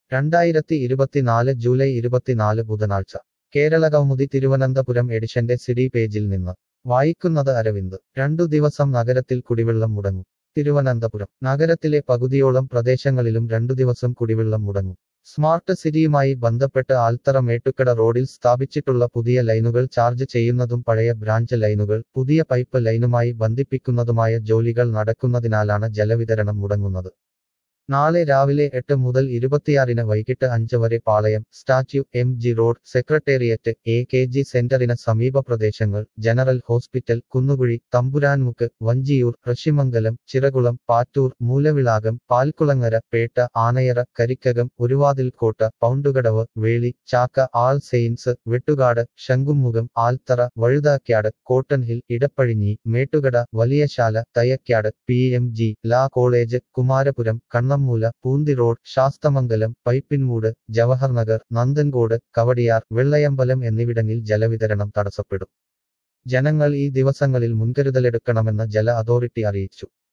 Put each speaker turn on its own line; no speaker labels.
രണ്ടായിരത്തി ഇരുപത്തിനാല് ജൂലൈ ഇരുപത്തിനാല് ബുധനാഴ്ച കേരള കൗമുദി തിരുവനന്തപുരം എഡിഷന്റെ സിഡി പേജിൽ നിന്ന് വായിക്കുന്നത് അരവിന്ദ് രണ്ടു ദിവസം നഗരത്തിൽ കുടിവെള്ളം മുടങ്ങും തിരുവനന്തപുരം നഗരത്തിലെ പകുതിയോളം പ്രദേശങ്ങളിലും രണ്ടു ദിവസം കുടിവെള്ളം മുടങ്ങും സ്മാർട്ട് സിറ്റിയുമായി ബന്ധപ്പെട്ട് ആൽത്തറ മേട്ടുക്കട റോഡിൽ സ്ഥാപിച്ചിട്ടുള്ള പുതിയ ലൈനുകൾ ചാർജ് ചെയ്യുന്നതും പഴയ ബ്രാഞ്ച് ലൈനുകൾ പുതിയ പൈപ്പ് ലൈനുമായി ബന്ധിപ്പിക്കുന്നതുമായ ജോലികൾ നടക്കുന്നതിനാലാണ് ജലവിതരണം മുടങ്ങുന്നത് നാളെ രാവിലെ എട്ട് മുതൽ ഇരുപത്തിയാറിന് വൈകിട്ട് അഞ്ച് വരെ Palayam statue M G road secretariat A K G സെന്ററിന് സമീപ പ്രദേശങ്ങൾ general hospital Kunnukuzhi Thampuranmukku Vanchiyoor Rishimangalam Chirakulam Pattoor Moolavilakam Palkulangara Pettah Anayara Karikkakam Oruvathilkotta Poundukadavu Veli Chakka All Saints Vettukad Shankhumugham Althara Vazhuthacaud Cotton Hill Idappazhinji Mettukada Valiyasala Thycaud P M G law college Kumarapuram Kannammoola Poonthi road Sasthamangalam Pipinmoodu Jawahar Nagar Nanthancode Kowdiar Vellayambalam എന്നിവിടങ്ങളിൽ ജലവിതരണം തടസ്സപ്പെടും ജനങ്ങൾ ഈ ദിവസങ്ങളിൽ മുൻകരുതലെടുക്കണമെന്ന് ജല അതോറിറ്റി അറിയിച്ചു